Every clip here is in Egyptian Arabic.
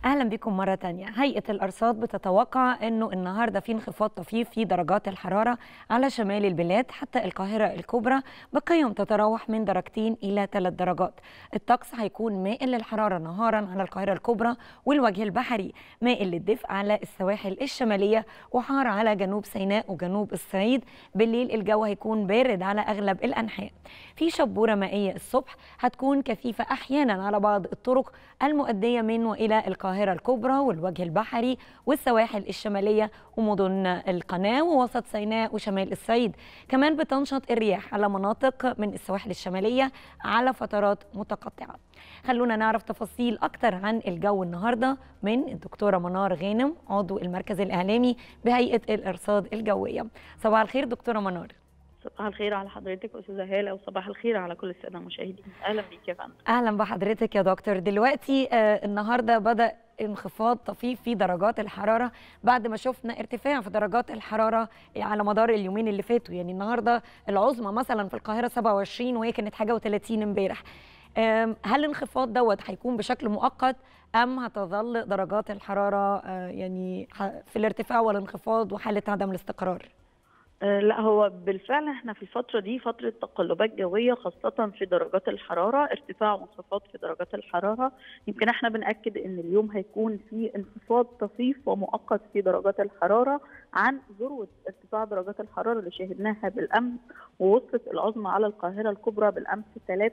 اهلا بكم مره تانية هيئه الارصاد بتتوقع انه النهارده في انخفاض طفيف في درجات الحراره على شمال البلاد حتى القاهره الكبرى بقيم تتراوح من درجتين الى ثلاث درجات الطقس هيكون مائل للحراره نهارا على القاهره الكبرى والوجه البحري مائل للدفء على السواحل الشماليه وحار على جنوب سيناء وجنوب الصعيد بالليل الجو هيكون بارد على اغلب الانحاء في شبوره مائيه الصبح هتكون كثيفه احيانا على بعض الطرق المؤديه من والى القاهرة الكبرى والوجه البحري والسواحل الشمالية ومدن القناة ووسط سيناء وشمال الصعيد كمان بتنشط الرياح على مناطق من السواحل الشمالية على فترات متقطعة خلونا نعرف تفاصيل أكتر عن الجو النهاردة من الدكتورة منار غانم عضو المركز الإعلامي بهيئة الإرصاد الجوية صباح الخير دكتورة منار صباح الخير على حضرتك استاذه هاله وصباح الخير على كل الساده المشاهدين اهلا بيك يا فندم اهلا بحضرتك يا دكتور دلوقتي آه النهارده بدا انخفاض طفيف في درجات الحراره بعد ما شفنا ارتفاع في درجات الحراره على مدار اليومين اللي فاتوا يعني النهارده العظمى مثلا في القاهره 27 وهي كانت حاجه و30 امبارح هل الانخفاض دوت هيكون بشكل مؤقت ام هتظل درجات الحراره آه يعني في الارتفاع والانخفاض وحاله عدم الاستقرار لا هو بالفعل احنا في الفترة دي فترة تقلبات جوية خاصة في درجات الحرارة ارتفاع وانخفاض في درجات الحرارة يمكن احنا بنأكد ان اليوم هيكون في انخفاض طفيف ومؤقت في درجات الحرارة عن ذروة ارتفاع درجات الحرارة اللي شاهدناها بالأمس ووصلت العظمى على القاهرة الكبرى بالأمس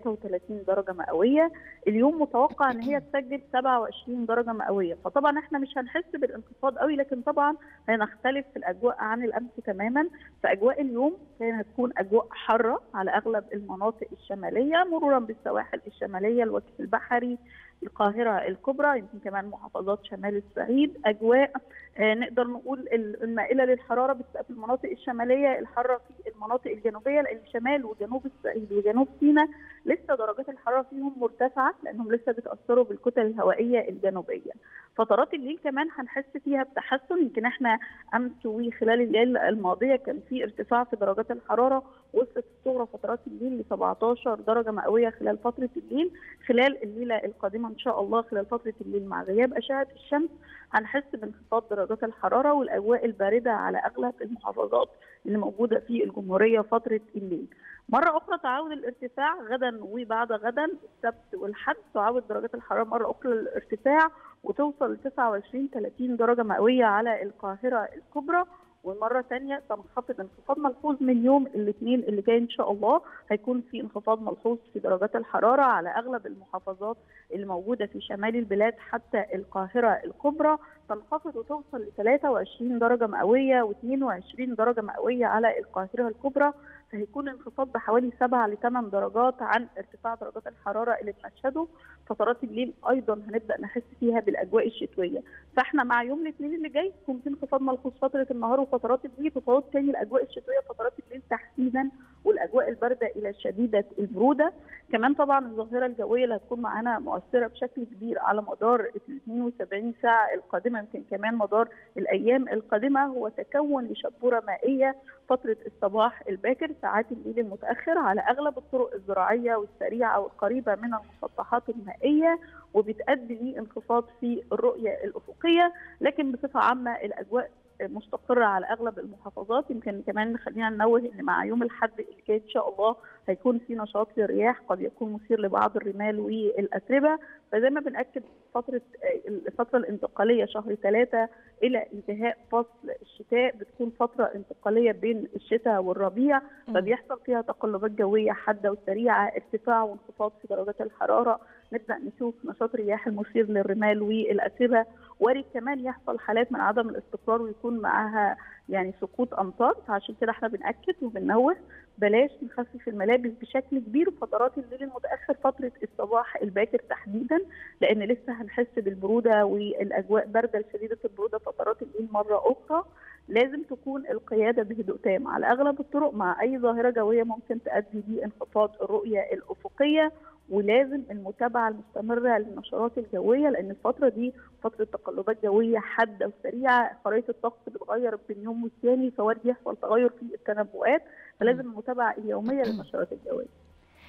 33 درجة مئوية اليوم متوقع ان هي تسجل 27 درجة مئوية فطبعا احنا مش هنحس بالانخفاض قوي لكن طبعا هنختلف في الأجواء عن الأمس تماما فاجواء اليوم كانت هتكون اجواء حاره على اغلب المناطق الشماليه مرورا بالسواحل الشماليه الوجه البحري القاهره الكبرى يمكن كمان محافظات شمال الصعيد اجواء آه نقدر نقول المائله للحراره بس في المناطق الشماليه الحاره في المناطق الجنوبيه لان شمال وجنوب الصعيد وجنوب سيناء لسه درجات الحراره فيهم مرتفعه لانهم لسه بيتاثروا بالكتل الهوائيه الجنوبيه فترات الليل كمان هنحس فيها بتحسن يمكن احنا امس وخلال الليل الماضيه كان في ارتفاع في درجات الحراره وصلت الصغرى فترات الليل ل 17 درجه مئويه خلال فتره الليل خلال الليله القادمه ان شاء الله خلال فتره الليل مع غياب اشعه الشمس هنحس بانخفاض درجات الحراره والاجواء البارده على اغلب المحافظات اللي موجوده في الجمهوريه فتره الليل. مرة أخرى تعود الارتفاع غدا وبعد غدا السبت والحد تعود درجات الحرارة مرة أخرى للارتفاع وتوصل ل 29 30 درجة مئوية على القاهرة الكبرى ومرة ثانية تنخفض انخفاض ملحوظ من يوم الاثنين اللي جاي إن شاء الله هيكون في انخفاض ملحوظ في درجات الحرارة على أغلب المحافظات اللي موجودة في شمال البلاد حتى القاهرة الكبرى تنخفض وتوصل ل 23 درجة مئوية و22 درجة مئوية على القاهرة الكبرى فهيكون انخفاض بحوالي 7 ل 8 درجات عن ارتفاع درجات الحراره اللي بنشهده فترات الليل ايضا هنبدا نحس فيها بالاجواء الشتويه فاحنا مع يوم الاثنين اللي جاي يكون في انخفاض ملحوظ فتره النهار وفترات الليل وتعود تاني الاجواء الشتويه فترات الليل تحديدا والاجواء البارده الى شديده البروده كمان طبعا الظاهره الجويه اللي هتكون معانا مؤثره بشكل كبير على مدار ال 72 ساعه القادمه يمكن كمان مدار الايام القادمه هو تكون لشبوره مائيه فتره الصباح الباكر ساعات الليل المتاخر على اغلب الطرق الزراعيه والسريعه والقريبه من المسطحات المائيه وبتؤدي لانخفاض في الرؤيه الافقيه لكن بصفه عامه الاجواء مستقره على اغلب المحافظات يمكن كمان خلينا ننوه ان مع يوم الاحد اللي جاي ان شاء الله هيكون في نشاط للرياح قد يكون مثير لبعض الرمال والاتربه فزي ما بناكد فتره الفتره الانتقاليه شهر ثلاثه الى انتهاء فصل الشتاء بتكون فتره انتقاليه بين الشتاء والربيع فبيحصل فيها تقلبات جويه حاده وسريعه ارتفاع وانخفاض في درجات الحراره نبدا نشوف نشاط رياح المثير للرمال والاتربه وارد كمان يحصل حالات من عدم الاستقرار ويكون معاها يعني سقوط امطار فعشان كده احنا بناكد وبننوه بلاش نخفف الملابس بشكل كبير وفترات الليل المتاخر فتره الصباح الباكر تحديدا لان لسه هنحس بالبروده والاجواء بارده شديده البروده فترات الليل مره اخرى لازم تكون القياده بهدوء تام على اغلب الطرق مع اي ظاهره جويه ممكن تؤدي لانخفاض الرؤيه الافقيه ولازم المتابعه المستمره للنشرات الجويه لان الفتره دي فتره تقلبات جويه حاده وسريعه خرائط الطقس بتتغير بين يوم والتاني فوارد يحصل تغير في التنبؤات فلازم المتابعه اليوميه للنشرات الجويه.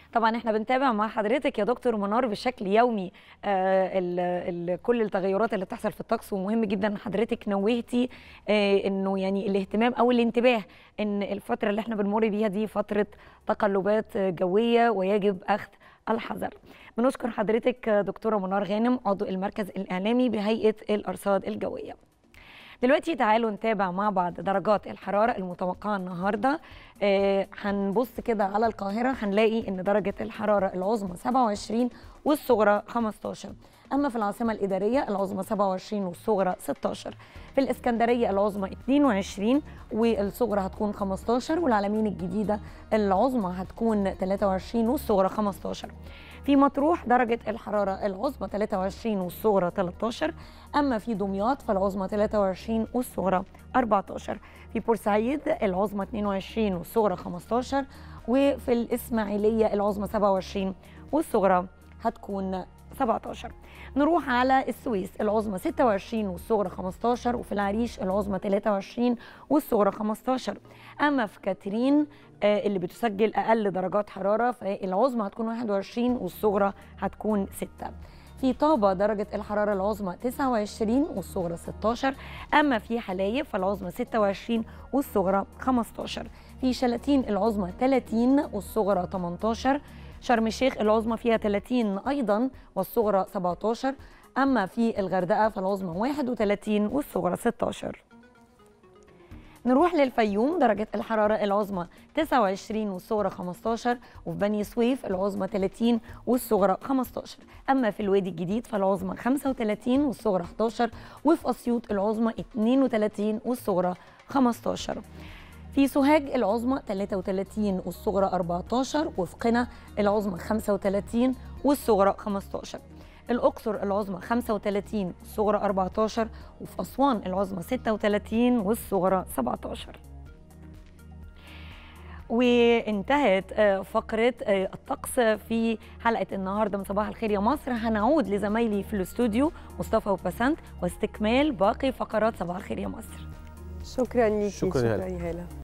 طبعا احنا بنتابع مع حضرتك يا دكتور منار بشكل يومي آه ال ال كل التغيرات اللي بتحصل في الطقس ومهم جدا ان حضرتك نوهتي آه انه يعني الاهتمام او الانتباه ان الفتره اللي احنا بنمر بيها دي فتره تقلبات جويه ويجب اخذ الحذر بنشكر حضرتك دكتوره منار غانم عضو المركز الاعلامي بهيئه الارصاد الجويه دلوقتي تعالوا نتابع مع بعض درجات الحرارة المتوقعة النهاردة آه هنبص كده على القاهرة هنلاقي ان درجة الحرارة العظمى 27 والصغرى 15 أما في العاصمة الإدارية العظمى 27 والصغرى 16 في الإسكندرية العظمى 22 والصغرى هتكون 15 والعلمين الجديدة العظمى هتكون 23 والصغرى 15 في مطروح درجة الحرارة العظمى 23 والصغرى 13 أما في دمياط فالعظمى 23 والصغرى 14 في بورسعيد العظمى 22 والصغرى 15 وفي الإسماعيلية العظمى 27 والصغرى هتكون 17 نروح على السويس العظمى 26 والصغرى 15 وفي العريش العظمى 23 والصغرى 15 اما في كاترين آه اللي بتسجل اقل درجات حراره فالعظمى هتكون 21 والصغرى هتكون 6 في طابة درجة الحرارة العظمى 29 والصغرى 16 أما في حلايب فالعظمى 26 والصغرى 15 في شلاتين العظمى 30 والصغرى 18 شرم الشيخ العظمى فيها 30 أيضا والصغرى 17 أما في الغردقة فالعظمى 31 والصغرى 16 نروح للفيوم درجة الحرارة العظمى 29 والصغرى 15 وفي بني سويف العظمى 30 والصغرى 15 أما في الوادي الجديد فالعظمى 35 والصغرى 11 وفي أسيوط العظمى 32 والصغرى 15 في سوهاج العظمى 33 والصغرى 14 وفي قنا العظمى 35 والصغرى 15 الأقصر العظمى 35 والصغرى 14 وفي أسوان العظمى 36 والصغرى 17 وانتهت فقرة الطقس في حلقة النهاردة من صباح الخير يا مصر هنعود لزمايلي في الاستوديو مصطفى وبسنت واستكمال باقي فقرات صباح الخير يا مصر شكرا ليكي شكراً يا شكرا يا هاله